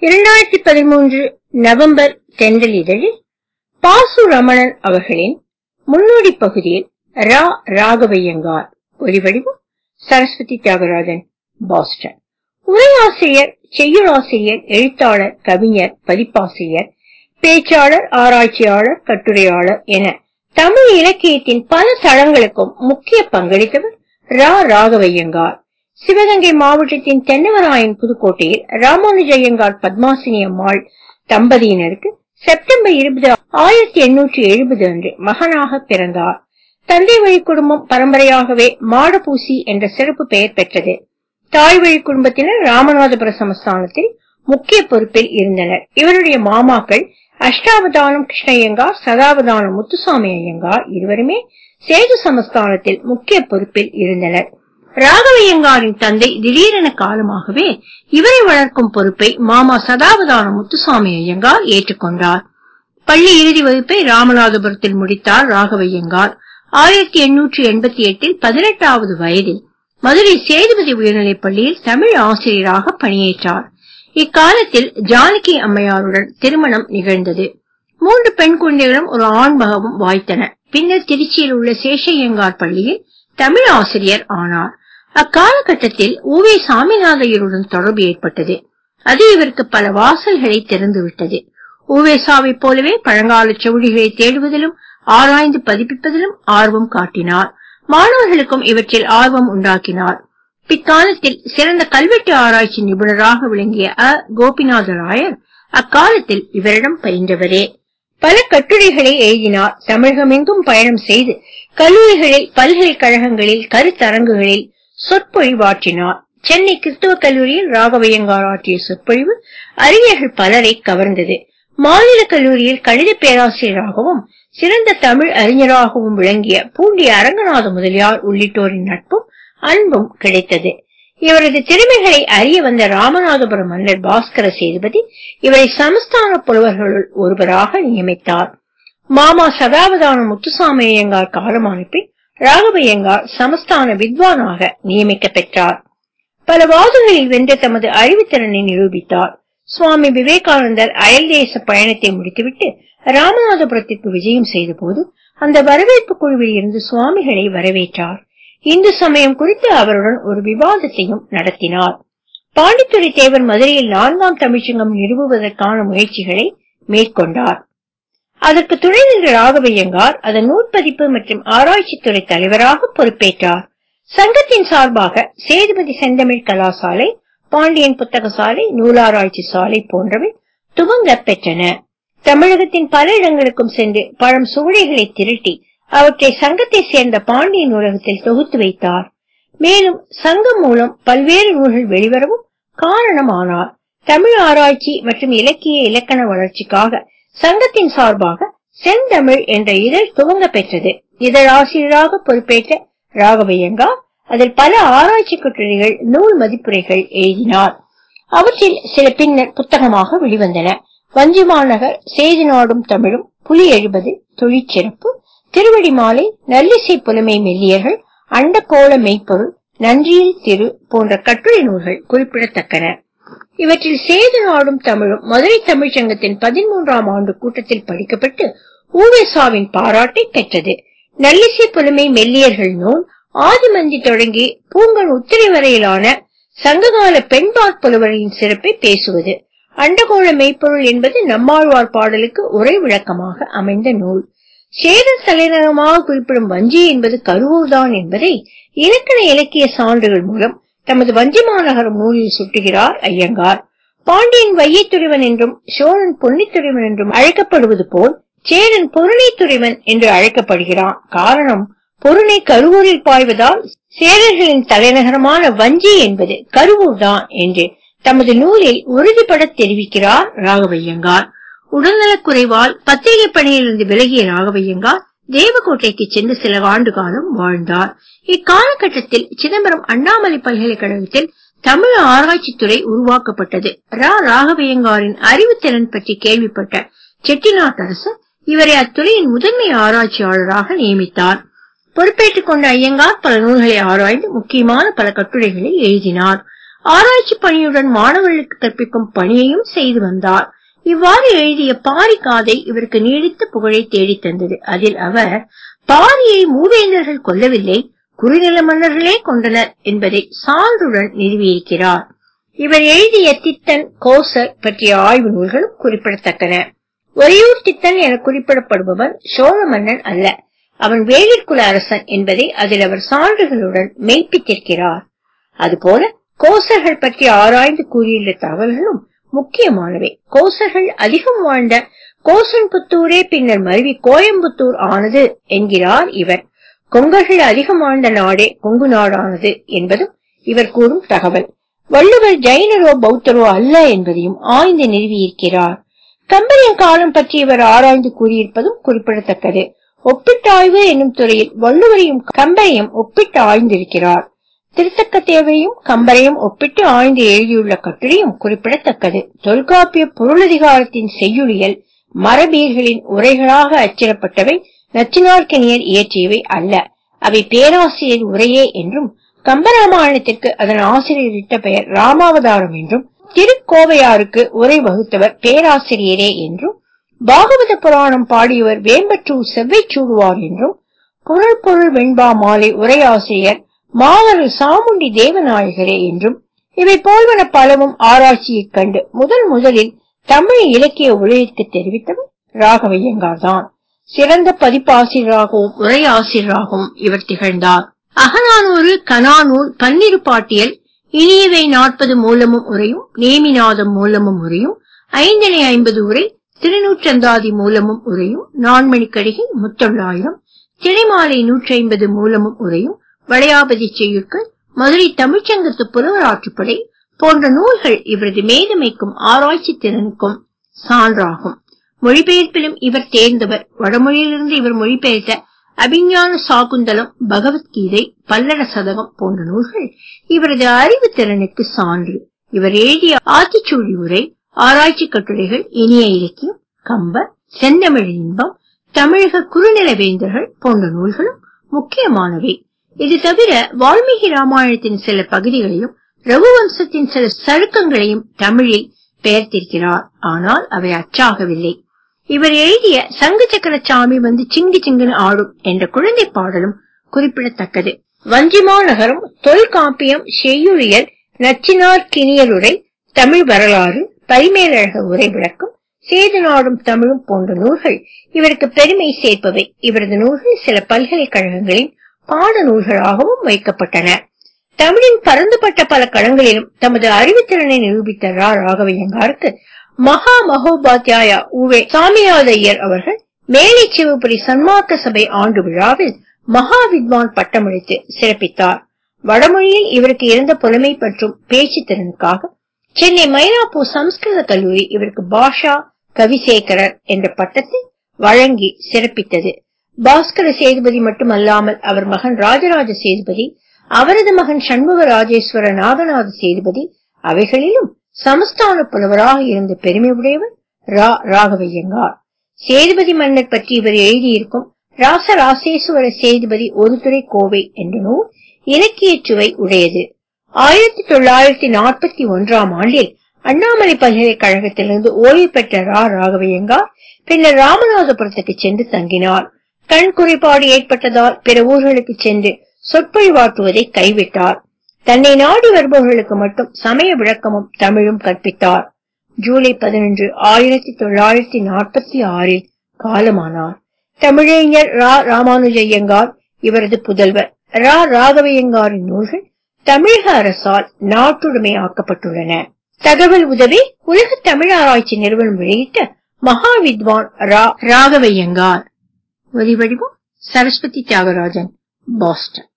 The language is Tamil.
இரண்டாயிரத்தி பதிமூன்று நவம்பர் தென்றல் இதழில் பாசு ரமணன் அவர்களின் முன்னோடி பகுதியில் ரா ராகவையங்கார் ஒலிவடிவம் சரஸ்வதி தியாகராஜன் பாஸ்டன் உரையாசிரியர் செய்யுளாசிரியர் எழுத்தாளர் கவிஞர் பதிப்பாசிரியர் பேச்சாளர் ஆராய்ச்சியாளர் கட்டுரையாளர் என தமிழ் இலக்கியத்தின் பல தளங்களுக்கும் முக்கிய பங்களித்தவர் ரா ராகவையங்கார் சிவகங்கை மாவட்டத்தின் தென்னவராயன் புதுக்கோட்டையில் ராமானுஜய்யங்கார் பத்மாசினி அம்மாள் தம்பதியினருக்கு செப்டம்பர் இருபது ஆயிரத்தி எண்ணூற்றி எழுபது அன்று மகனாக பிறந்தார் தந்தை வழி குடும்பம் பரம்பரையாகவே மாடபூசி என்ற சிறப்பு பெயர் பெற்றது தாய் வழி குடும்பத்தினர் ராமநாதபுர சமஸ்தானத்தில் முக்கிய பொறுப்பில் இருந்தனர் இவருடைய மாமாக்கள் அஷ்டாவதானம் கிருஷ்ணய்யங்கார் சதாவதானம் முத்துசாமி ஐயங்கார் இருவருமே சேது சமஸ்தானத்தில் முக்கிய பொறுப்பில் இருந்தனர் ராகவையங்காரின் தந்தை திடீரென காலமாகவே இவரை வளர்க்கும் பொறுப்பை மாமா சதாவதான முத்துசாமி ஐயங்கார் ஏற்றுக்கொண்டார் பள்ளி இறுதி வகுப்பை ராமநாதபுரத்தில் முடித்தார் ராகவையங்கார் ஆயிரத்தி எண்ணூற்றி எண்பத்தி எட்டில் பதினெட்டாவது வயதில் மதுரை சேதுபதி உயர்நிலைப் பள்ளியில் தமிழ் ஆசிரியராக பணியேற்றார் இக்காலத்தில் ஜானகி அம்மையாருடன் திருமணம் நிகழ்ந்தது மூன்று பெண் குழந்தைகளும் ஒரு ஆண் மகவும் வாய்த்தன பின்னர் திருச்சியில் உள்ள சேஷையங்கார் பள்ளியில் தமிழ் ஆசிரியர் ஆனார் அக்காலகட்டத்தில் ஊவே சாமிநாதையருடன் தொடர்பு ஏற்பட்டது அது இவருக்கு பல வாசல்களை திறந்துவிட்டது ஊவேசாவை போலவே பழங்கால செவிலிகளை தேடுவதிலும் ஆராய்ந்து பதிப்பிப்பதிலும் ஆர்வம் காட்டினார் மாணவர்களுக்கும் இவற்றில் ஆர்வம் உண்டாக்கினார் பிற்காலத்தில் சிறந்த கல்வெட்டு ஆராய்ச்சி நிபுணராக விளங்கிய அ கோபிநாத ராயர் அக்காலத்தில் இவரிடம் பயின்றவரே பல கட்டுரைகளை எழுதினார் தமிழகமெங்கும் பயணம் செய்து கல்லூரிகளில் பல்கலைக்கழகங்களில் கருத்தரங்குகளில் சொற்பொழிவாற்றினார் சென்னை கிறிஸ்துவ கல்லூரியில் ராகவையங்கார் ஆற்றிய சொற்பொழிவு அறிஞர்கள் பலரை கவர்ந்தது மாநில கல்லூரியில் கணித பேராசிரியராகவும் சிறந்த தமிழ் அறிஞராகவும் விளங்கிய பூண்டி அரங்கநாத முதலியார் உள்ளிட்டோரின் நட்பும் அன்பும் கிடைத்தது இவரது திறமைகளை அறிய வந்த ராமநாதபுரம் மன்னர் பாஸ்கர சேதுபதி இவரை சமஸ்தான புலவர்களுள் ஒருவராக நியமித்தார் மாமா சதாவதான முத்துசாமி ஐயங்கார் காலமான பின் ராகவையங்கார் சமஸ்தான வித்வானாக நியமிக்க பெற்றார் பல வாதங்களில் வென்ற தமது அறிவுத்திறனை நிரூபித்தார் சுவாமி விவேகானந்தர் அயல் தேச பயணத்தை முடித்துவிட்டு ராமநாதபுரத்திற்கு விஜயம் செய்த போது அந்த வரவேற்பு குழுவில் இருந்து சுவாமிகளை வரவேற்றார் இந்து சமயம் குறித்து அவருடன் ஒரு விவாதத்தையும் நடத்தினார் பாண்டித்துறை தேவர் மதுரையில் நான்காம் தமிழ்ச்சங்கம் நிறுவுவதற்கான முயற்சிகளை மேற்கொண்டார் அதற்கு துணை நின்ற ராகவையங்கார் அதன் நூற்பதிப்பு மற்றும் ஆராய்ச்சித்துறை தலைவராக பொறுப்பேற்றார் சங்கத்தின் சார்பாக சேதுபதி செந்தமிழ் கலாசாலை பாண்டியன் புத்தக சாலை நூலாராய்ச்சி சாலை போன்றவை துவங்க பெற்றன தமிழகத்தின் பல இடங்களுக்கும் சென்று பழம் சுவடிகளை திரட்டி அவற்றை சங்கத்தை சேர்ந்த பாண்டிய நூலகத்தில் தொகுத்து வைத்தார் மேலும் சங்கம் மூலம் பல்வேறு நூல்கள் வெளிவரவும் காரணமானார் தமிழ் ஆராய்ச்சி மற்றும் இலக்கிய இலக்கண வளர்ச்சிக்காக சங்கத்தின் சார்பாக செந்தமிழ் என்ற இதழ் துவங்க பெற்றது இதழாசிரியராக பொறுப்பேற்ற ராகவையங்கார் அதில் பல ஆராய்ச்சி கட்டுரைகள் நூல் மதிப்புரைகள் எழுதினார் அவற்றில் சில பின்னர் புத்தகமாக வெளிவந்தன வஞ்சிமாநகர் செய்தி நாடும் தமிழும் புலி எழுபது தொழிற்சிறப்பு திருவடி மாலை நல்லிசை புலமை மெல்லியர்கள் அண்டகோள மெய்ப்பொருள் நன்றியில் திரு போன்ற கட்டுரை நூல்கள் குறிப்பிடத்தக்கன இவற்றில் சேது நாடும் தமிழும் மதுரை தமிழ்ச்சங்கத்தின் பதிமூன்றாம் ஆண்டு கூட்டத்தில் படிக்கப்பட்டு ஊவேசாவின் பாராட்டை பெற்றது நல்லிசை புலமை மெல்லியர்கள் நூல் ஆதிமந்தி தொடங்கி பூங்கன் உத்திரை வரையிலான சங்ககால பெண்பாற் புலவரின் சிறப்பை பேசுவது அண்டகோள மெய்ப்பொருள் என்பது நம்மாழ்வார் பாடலுக்கு உரை விளக்கமாக அமைந்த நூல் சேத தலைநகரமாக குறிப்பிடும் வஞ்சி என்பது கருவூர்தான் என்பதை இலக்கண இலக்கிய சான்றுகள் மூலம் தமது வஞ்சிமாநகரம் நூலில் சுட்டுகிறார் ஐயங்கார் பாண்டியன் வையத்துறைவன் என்றும் சோழன் பொன்னித்துறைவன் என்றும் அழைக்கப்படுவது போல் சேரன் பொருணைத்துறைவன் என்று அழைக்கப்படுகிறான் காரணம் பொருணை கருவூரில் பாய்வதால் சேரர்களின் தலைநகரமான வஞ்சி என்பது கருவூர் தான் என்று தமது நூலில் உறுதிபட தெரிவிக்கிறார் ராகவையங்கார் உடல்நலக் குறைவால் பத்திரிகை பணியிலிருந்து விலகிய ராகவையங்கார் தேவக்கோட்டைக்கு சென்று சில ஆண்டு காலம் வாழ்ந்தார் இக்காலகட்டத்தில் சிதம்பரம் அண்ணாமலை பல்கலைக்கழகத்தில் தமிழ் ஆராய்ச்சித்துறை உருவாக்கப்பட்டது ரா ராகவையங்காரின் அறிவுத்திறன் பற்றி கேள்விப்பட்ட செட்டிநாட்டரசு இவரை அத்துறையின் முதன்மை ஆராய்ச்சியாளராக நியமித்தார் பொறுப்பேற்றுக் கொண்ட ஐயங்கார் பல நூல்களை ஆராய்ந்து முக்கியமான பல கட்டுரைகளை எழுதினார் ஆராய்ச்சி பணியுடன் மாணவர்களுக்கு கற்பிக்கும் பணியையும் செய்து வந்தார் இவ்வாறு எழுதிய பாரி காதை இவருக்கு நீடித்த புகழை தேடித் தந்தது அதில் அவர் பாரியை மூவேந்தர்கள் கொல்லவில்லை குறுநில மன்னர்களே கொண்டனர் என்பதை சான்றுடன் நிறுவியிருக்கிறார் இவர் எழுதிய தித்தன் கோசர் பற்றிய ஆய்வு நூல்களும் குறிப்பிடத்தக்கன ஒரையூர் தித்தன் என குறிப்பிடப்படுபவன் சோழ மன்னன் அல்ல அவன் வேளிற்குல அரசன் என்பதை அதில் அவர் சான்றுகளுடன் மெய்ப்பித்திருக்கிறார் அதுபோல கோசர்கள் பற்றி ஆராய்ந்து கூறியுள்ள தகவல்களும் முக்கியமானவை கோசர்கள் அதிகம் வாழ்ந்த கோசன்புத்தூரே பின்னர் மருவி கோயம்புத்தூர் ஆனது என்கிறார் இவர் கொங்கர்கள் அதிகம் வாழ்ந்த நாடே கொங்கு நாடானது என்பதும் இவர் கூறும் தகவல் வள்ளுவர் ஜைனரோ பௌத்தரோ அல்ல என்பதையும் ஆய்ந்து நிறுவியிருக்கிறார் கம்பரின் காலம் பற்றி இவர் ஆராய்ந்து கூறியிருப்பதும் குறிப்பிடத்தக்கது ஒப்பிட்டாய்வு என்னும் துறையில் வள்ளுவரையும் கம்பரையும் ஒப்பிட்டு ஆய்ந்திருக்கிறார் திருத்தக்க தேவையும் கம்பரையும் ஒப்பிட்டு ஆய்ந்து எழுதியுள்ள கட்டுரையும் குறிப்பிடத்தக்கது தொல்காப்பிய பொருளதிகாரத்தின் செய்யுளியல் மரபீர்களின் உரைகளாக அச்சிடப்பட்டவை நச்சினார்க்கனியர் இயற்றியவை அல்ல அவை பேராசிரியர் உரையே என்றும் கம்பராமாயணத்திற்கு அதன் ஆசிரியரிட்ட பெயர் ராமாவதாரம் என்றும் திருக்கோவையாருக்கு உரை வகுத்தவர் பேராசிரியரே என்றும் பாகவத புராணம் பாடியவர் வேம்பற்றூர் செவ்வை சூடுவார் என்றும் பொருள் பொருள் வெண்பா மாலை உரையாசிரியர் மாதரு சாமுண்டி தேவநாயகரே என்றும் இவை போல்வன பலவும் ஆராய்ச்சியைக் கண்டு முதல் முதலில் தமிழ் இலக்கிய உலகிற்கு தெரிவித்தவர் ராகவையங்கார் தான் சிறந்த பதிப்பாசிரியராகவும் உரையாசிரியராகவும் இவர் திகழ்ந்தார் அகநானூறு கனானூல் பன்னிரு பாட்டியல் இனியவை நாற்பது மூலமும் உரையும் நேமிநாதம் மூலமும் உரையும் ஐந்தனை ஐம்பது உரை திருநூற்றந்தாதி மூலமும் உரையும் நான்மணிக்கடிகை முத்தொள்ளாயிரம் திணைமாலை நூற்றி ஐம்பது மூலமும் உரையும் வளையாபதி செய்யுட்கள் மதுரை தமிழ்ச்சங்கத்து புலவராற்றுப்படை போன்ற நூல்கள் இவரது மேதமைக்கும் ஆராய்ச்சி திறனுக்கும் சான்றாகும் மொழிபெயர்ப்பிலும் இவர் தேர்ந்தவர் வடமொழியிலிருந்து இவர் மொழிபெயர்த்த அபிஞான சாகுந்தலம் பகவத்கீதை பல்லட சதகம் போன்ற நூல்கள் இவரது அறிவு திறனுக்கு சான்று இவர் எழுதிய ஆத்திச்சூழி உரை ஆராய்ச்சி கட்டுரைகள் இனிய இலக்கியம் கம்பர் செந்தமிழ் இன்பம் தமிழக குறுநில வேந்தர்கள் போன்ற நூல்களும் முக்கியமானவை இது தவிர வால்மீகி ராமாயணத்தின் சில பகுதிகளையும் ரகுவம்சத்தின் சில சருக்கங்களையும் தமிழில் பெயர்த்திருக்கிறார் ஆனால் அவை அச்சாகவில்லை இவர் எழுதிய சங்கு சக்கரசாமி வந்து சிங்கி சிங்குன்னு ஆடும் என்ற குழந்தை பாடலும் குறிப்பிடத்தக்கது வஞ்சிமா நகரம் தொல்காப்பியம் செய்யுளியல் நச்சினார் கிணியலுரை தமிழ் வரலாறு பரிமேலழக உரை விளக்கம் சேது நாடும் தமிழும் போன்ற நூல்கள் இவருக்கு பெருமை சேர்ப்பவை இவரது நூல்கள் சில பல்கலைக்கழகங்களின் பாட நூல்களாகவும் வைக்கப்பட்டன தமிழின் பரந்துபட்ட பல களங்களிலும் தமது அறிவுத்திறனை நிரூபித்த ரா ராகவையங்காருக்கு மகா மகோபாத்தியாயா உவே சாமியாதையர் அவர்கள் மேலை சிவபுரி சன்மார்க்க சபை ஆண்டு விழாவில் மகா வித்வான் பட்டமளித்து சிறப்பித்தார் வடமொழியில் இவருக்கு இருந்த புலமை மற்றும் பேச்சு திறனுக்காக சென்னை மயிலாப்பூர் சம்ஸ்கிருத கல்லூரி இவருக்கு பாஷா கவிசேகரர் என்ற பட்டத்தை வழங்கி சிறப்பித்தது பாஸ்கர சேதுபதி மட்டுமல்லாமல் அவர் மகன் ராஜராஜ சேதுபதி அவரது மகன் சண்முக ராஜேஸ்வர நாகநாத சேதுபதி அவைகளிலும் சமஸ்தான புலவராக இருந்த பெருமை உடையவர் ரா ராகவையங்கார் சேதுபதி மன்னர் பற்றி இவர் எழுதியிருக்கும் ராசராசேஸ்வர சேதுபதி ஒரு துறை கோவை என்ற நூல் இலக்கிய சுவை உடையது ஆயிரத்தி தொள்ளாயிரத்தி நாற்பத்தி ஒன்றாம் ஆண்டில் அண்ணாமலை பல்கலைக்கழகத்திலிருந்து ஓய்வு பெற்ற ரா ராகவையங்கார் பின்னர் ராமநாதபுரத்துக்கு சென்று தங்கினார் கண் குறைபாடு ஏற்பட்டதால் பிற ஊர்களுக்கு சென்று சொற்பொழிவாற்றுவதை கைவிட்டார் தன்னை நாடி வருபவர்களுக்கு மட்டும் சமய விளக்கமும் தமிழும் கற்பித்தார் ஜூலை பதினொன்று ஆயிரத்தி தொள்ளாயிரத்தி நாற்பத்தி ஆறில் காலமானார் தமிழறிஞர் ரா ராமானுஜய்யங்கார் இவரது புதல்வர் ரா ராகவையங்காரின் நூல்கள் தமிழக அரசால் நாட்டுடைமை ஆக்கப்பட்டுள்ளன தகவல் உதவி உலக தமிழ் ஆராய்ச்சி நிறுவனம் வெளியிட்ட மகா வித்வான் ரா ராகவையங்கார் ஒலிவடிவம் சரஸ்வதி தியாகராஜன் பாஸ்டன்